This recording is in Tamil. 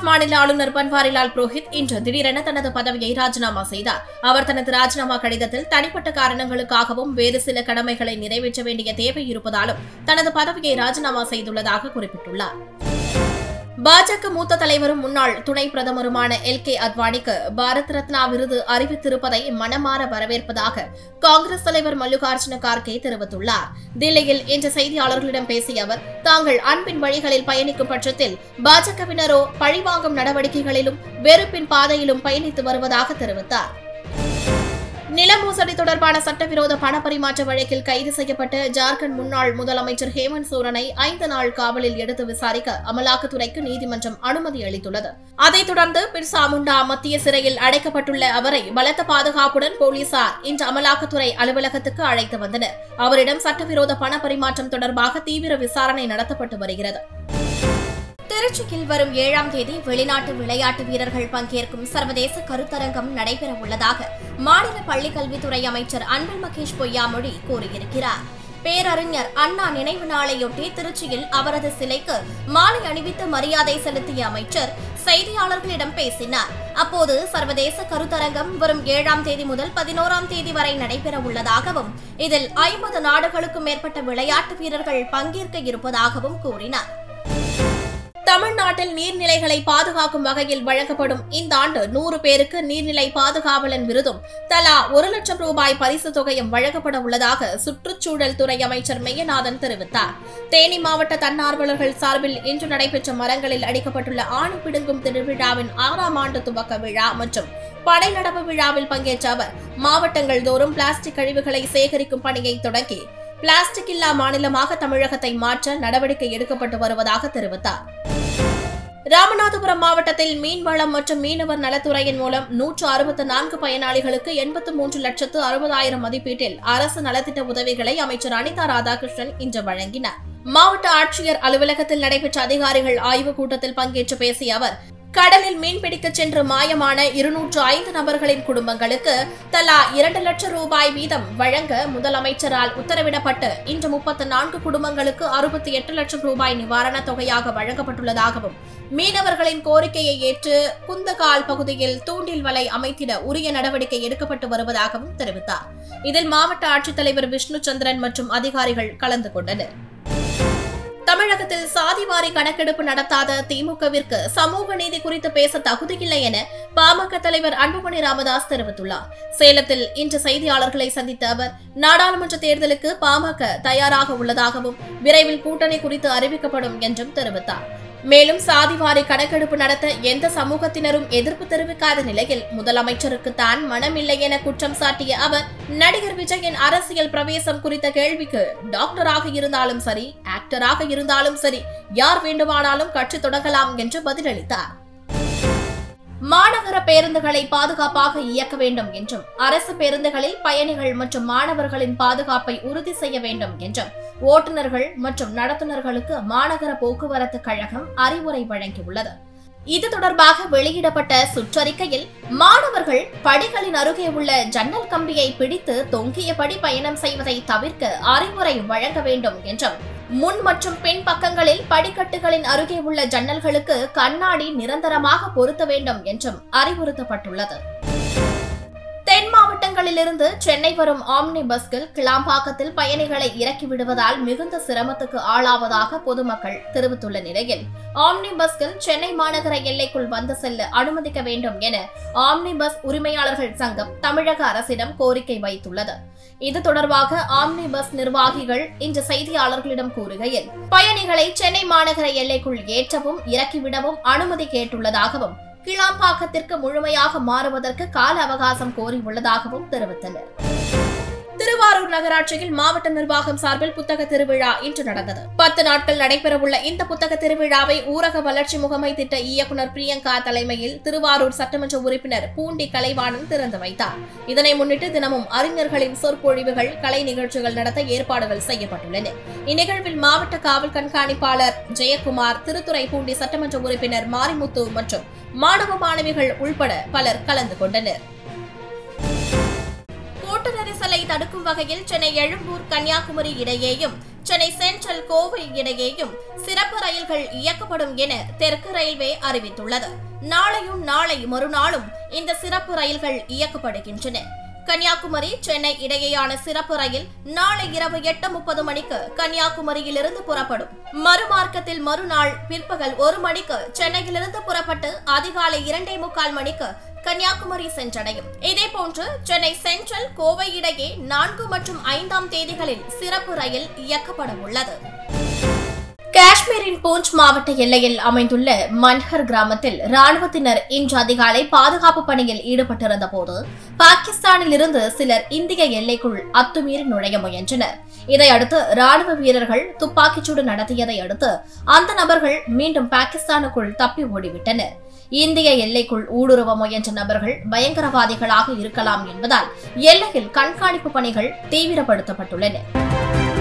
குஜராத் மாநில ஆளுநர் பன்வாரிலால் புரோஹித் இன்று திடீரென தனது பதவியை ராஜினாமா செய்தார் அவர் தனது ராஜினாமா கடிதத்தில் தனிப்பட்ட காரணங்களுக்காகவும் வேறு சில கடமைகளை நிறைவேற்ற வேண்டிய தேவை இருப்பதாலும் தனது பதவியை ராஜினாமா செய்துள்ளதாக குறிப்பிட்டுள்ளார் பாஜக மூத்த தலைவரும் முன்னாள் துணை பிரதமருமான எல் கே அத்வானிக்கு பாரத் ரத்னா விருது அறிவித்திருப்பதை மனமாற வரவேற்பதாக காங்கிரஸ் தலைவர் மல்லிகார்ஜுன கார்கே தெரிவித்துள்ளார் தில்லியில் இன்று செய்தியாளர்களிடம் பேசிய அவர் தாங்கள் அன்பின் வழிகளில் பயணிக்கும் பட்சத்தில் பாஜகவினரோ பழிவாங்கும் நடவடிக்கைகளிலும் வெறுப்பின் பாதையிலும் பயணித்து வருவதாக தெரிவித்தார் நில மோசடி தொடர்பான சட்டவிரோத பண பரிமாற்ற வழக்கில் கைது செய்யப்பட்ட ஜார்க்கண்ட் முன்னாள் முதலமைச்சர் ஹேமந்த் சோரனை ஐந்து நாள் காவலில் எடுத்து விசாரிக்க அமலாக்கத்துறைக்கு நீதிமன்றம் அனுமதி அளித்துள்ளது அதைத் தொடர்ந்து பிர்சா முண்டா மத்திய சிறையில் அடைக்கப்பட்டுள்ள அவரை பலத்த பாதுகாப்புடன் போலீசார் இன்று அமலாக்கத்துறை அலுவலகத்துக்கு அழைத்து வந்தனர் அவரிடம் சட்டவிரோத பண பரிமாற்றம் தொடர்பாக தீவிர விசாரணை நடத்தப்பட்டு வருகிறது திருச்சியில் வரும் ஏழாம் தேதி வெளிநாட்டு விளையாட்டு வீரர்கள் பங்கேற்கும் சர்வதேச கருத்தரங்கம் நடைபெற உள்ளதாக மாநில பள்ளிக்கல்வித்துறை அமைச்சர் அன்பில் மகேஷ் பொய்யாமொழி கூறியிருக்கிறார் பேரறிஞர் அண்ணா நினைவு நாளையொட்டி திருச்சியில் அவரது சிலைக்கு மாலை அணிவித்து மரியாதை செலுத்திய அமைச்சர் செய்தியாளர்களிடம் பேசினார் அப்போது சர்வதேச கருத்தரங்கம் வரும் ஏழாம் தேதி முதல் பதினோராம் தேதி வரை நடைபெற உள்ளதாகவும் இதில் ஐம்பது நாடுகளுக்கும் மேற்பட்ட விளையாட்டு வீரர்கள் பங்கேற்க இருப்பதாகவும் கூறினார் தமிழ்நாட்டில் நீர்நிலைகளை பாதுகாக்கும் வகையில் வழங்கப்படும் இந்த ஆண்டு நூறு பேருக்கு நீர்நிலை பாதுகாவலன் விருதும் தலா ஒரு லட்சம் ரூபாய் பரிசு தொகையும் வழங்கப்பட உள்ளதாக சுற்றுச்சூழல் துறை அமைச்சர் மெய்யநாதன் தெரிவித்தார் தேனி மாவட்ட தன்னார்வலர்கள் சார்பில் இன்று நடைபெற்ற மரங்களில் அடிக்கப்பட்டுள்ள ஆணி பிடுங்கும் திருவிழாவின் ஆறாம் ஆண்டு துவக்க விழா மற்றும் படை நடப்பு விழாவில் பங்கேற்ற அவர் மாவட்டங்கள் தோறும் பிளாஸ்டிக் கழிவுகளை சேகரிக்கும் பணியை தொடங்கி பிளாஸ்டிக் இல்லா மாநிலமாக தமிழகத்தை மாற்ற நடவடிக்கை எடுக்கப்பட்டு வருவதாக தெரிவித்தார் ராமநாதபுரம் மாவட்டத்தில் மீன்வளம் மற்றும் மீனவர் நலத்துறையின் மூலம் நூற்று அறுபத்து நான்கு பயனாளிகளுக்கு எண்பத்து மூன்று லட்சத்து அறுபதாயிரம் மதிப்பீட்டில் அரசு நலத்திட்ட உதவிகளை அமைச்சர் அனிதா ராதாகிருஷ்ணன் இன்று வழங்கினார் மாவட்ட ஆட்சியர் அலுவலகத்தில் நடைபெற்ற அதிகாரிகள் ஆய்வுக் கூட்டத்தில் பங்கேற்று பேசிய அவர் கடலில் மீன்பிடிக்க சென்று மாயமான இருநூற்று ஐந்து நபர்களின் குடும்பங்களுக்கு தலா இரண்டு லட்சம் ரூபாய் வீதம் வழங்க முதலமைச்சரால் உத்தரவிடப்பட்டு இன்று முப்பத்து நான்கு குடும்பங்களுக்கு அறுபத்தி எட்டு லட்சம் ரூபாய் நிவாரணத் தொகையாக வழங்கப்பட்டுள்ளதாகவும் மீனவர்களின் கோரிக்கையை ஏற்று குந்தகால் பகுதியில் தூண்டில் வலை அமைத்திட உரிய நடவடிக்கை எடுக்கப்பட்டு வருவதாகவும் தெரிவித்தார் இதில் மாவட்ட ஆட்சித்தலைவர் விஷ்ணு சந்திரன் மற்றும் அதிகாரிகள் கலந்து கொண்டனர் தமிழகத்தில் சாதிவாரி கணக்கெடுப்பு நடத்தாத திமுகவிற்கு சமூக நீதி குறித்து பேச தகுதியில்லை என பாமக தலைவர் அன்புமணி ராமதாஸ் தெரிவித்துள்ளார் சேலத்தில் இன்று செய்தியாளர்களை சந்தித்த அவர் நாடாளுமன்ற தேர்தலுக்கு பாமக தயாராக உள்ளதாகவும் விரைவில் கூட்டணி குறித்து அறிவிக்கப்படும் என்றும் தெரிவித்தார் மேலும் சாதிவாரி கணக்கெடுப்பு நடத்த எந்த சமூகத்தினரும் எதிர்ப்பு தெரிவிக்காத நிலையில் முதலமைச்சருக்கு தான் மனமில்லை என குற்றம் சாட்டிய அவர் நடிகர் விஜயின் அரசியல் பிரவேசம் குறித்த கேள்விக்கு டாக்டராக இருந்தாலும் சரி ஆக்டராக இருந்தாலும் சரி யார் வேண்டுமானாலும் கட்சி தொடங்கலாம் என்று பதிலளித்தார் மாநகர பேருந்துகளை பாதுகாப்பாக இயக்க வேண்டும் என்றும் அரசு பேருந்துகளில் பயணிகள் மற்றும் மாணவர்களின் பாதுகாப்பை உறுதி செய்ய வேண்டும் என்றும் ஓட்டுநர்கள் மற்றும் நடத்துனர்களுக்கு மாநகர போக்குவரத்து கழகம் அறிவுரை வழங்கியுள்ளது இது தொடர்பாக வெளியிடப்பட்ட சுற்றறிக்கையில் மாணவர்கள் படிகளின் அருகே உள்ள ஜன்னல் கம்பியை பிடித்து தொங்கியபடி பயணம் செய்வதை தவிர்க்க அறிவுரை வழங்க வேண்டும் என்றும் முன் மற்றும் பின் பக்கங்களில் படிக்கட்டுகளின் அருகே உள்ள ஜன்னல்களுக்கு கண்ணாடி நிரந்தரமாக பொருத்த வேண்டும் என்றும் அறிவுறுத்தப்பட்டுள்ளது தென் மாவட்டங்களிலிருந்து சென்னை வரும் ஆம்னி பஸ்கள் கிளாம்பாக்கத்தில் பயணிகளை இறக்கி விடுவதால் மிகுந்த சிரமத்துக்கு ஆளாவதாக பொதுமக்கள் தெரிவித்துள்ள நிலையில் ஆம்னி பஸ்கள் சென்னை மாநகர எல்லைக்குள் வந்து செல்ல அனுமதிக்க வேண்டும் என ஆம்னி பஸ் உரிமையாளர்கள் சங்கம் தமிழக அரசிடம் கோரிக்கை வைத்துள்ளது இது தொடர்பாக ஆம்னி பஸ் நிர்வாகிகள் இன்று செய்தியாளர்களிடம் கூறுகையில் பயணிகளை சென்னை மாநகர எல்லைக்குள் ஏற்றவும் இறக்கிவிடவும் அனுமதி கேட்டுள்ளதாகவும் கிளாம்பாக்கத்திற்கு முழுமையாக மாறுவதற்கு கால அவகாசம் கோரியுள்ளதாகவும் தெரிவித்தனர் திருவாரூர் நகராட்சியில் மாவட்ட நிர்வாகம் சார்பில் புத்தக திருவிழா இன்று நடந்தது பத்து நாட்கள் நடைபெறவுள்ள இந்த புத்தக திருவிழாவை ஊரக வளர்ச்சி முகமை திட்ட இயக்குநர் பிரியங்கா தலைமையில் திருவாரூர் சட்டமன்ற உறுப்பினர் பூண்டி கலைவாணன் திறந்து வைத்தார் இதனை முன்னிட்டு தினமும் அறிஞர்களின் சொற்பொழிவுகள் கலை நிகழ்ச்சிகள் நடத்த ஏற்பாடுகள் செய்யப்பட்டுள்ளன இந்நிகழ்வில் மாவட்ட காவல் கண்காணிப்பாளர் ஜெயக்குமார் திருத்துறைப்பூண்டி சட்டமன்ற உறுப்பினர் மாரிமுத்து மற்றும் மாணவ மாணவிகள் உள்பட பலர் கலந்து கொண்டனர் கூட்டுறவு நெரிசலை தடுக்கும் வகையில் சென்னை எழும்பூர் கன்னியாகுமரி இடையேயும் சென்னை சென்ட்ரல் கோவை இடையேயும் சிறப்பு ரயில்கள் இயக்கப்படும் என தெற்கு ரயில்வே அறிவித்துள்ளது நாளையும் நாளை மறுநாளும் இந்த சிறப்பு ரயில்கள் இயக்கப்படுகின்றன கன்னியாகுமரி சென்னை இடையேயான சிறப்பு ரயில் நாளை இரவு எட்டு முப்பது மணிக்கு கன்னியாகுமரியிலிருந்து புறப்படும் மறுமார்க்கத்தில் மறுநாள் பிற்பகல் ஒரு மணிக்கு சென்னையிலிருந்து புறப்பட்டு அதிகாலை இரண்டே முக்கால் மணிக்கு கன்னியாகுமரி சென்றடையும் இதேபோன்று சென்னை சென்ட்ரல் கோவை இடையே நான்கு மற்றும் ஐந்தாம் தேதிகளில் சிறப்பு ரயில் இயக்கப்பட உள்ளது காஷ்மீரின் பூஞ்ச் மாவட்ட எல்லையில் அமைந்துள்ள மன்ஹர் கிராமத்தில் ராணுவத்தினர் இன்று அதிகாலை பாதுகாப்பு பணியில் ஈடுபட்டிருந்த போது பாகிஸ்தானில் இருந்து சிலர் இந்திய எல்லைக்குள் அத்துமீறி நுழைய முயன்றனர் இதையடுத்து ராணுவ வீரர்கள் துப்பாக்கிச்சூடு நடத்தியதை அடுத்து அந்த நபர்கள் மீண்டும் பாகிஸ்தானுக்குள் தப்பி ஓடிவிட்டனர் இந்திய எல்லைக்குள் ஊடுருவ முயன்ற நபர்கள் பயங்கரவாதிகளாக இருக்கலாம் என்பதால் எல்லையில் கண்காணிப்பு பணிகள் தீவிரப்படுத்தப்பட்டுள்ளன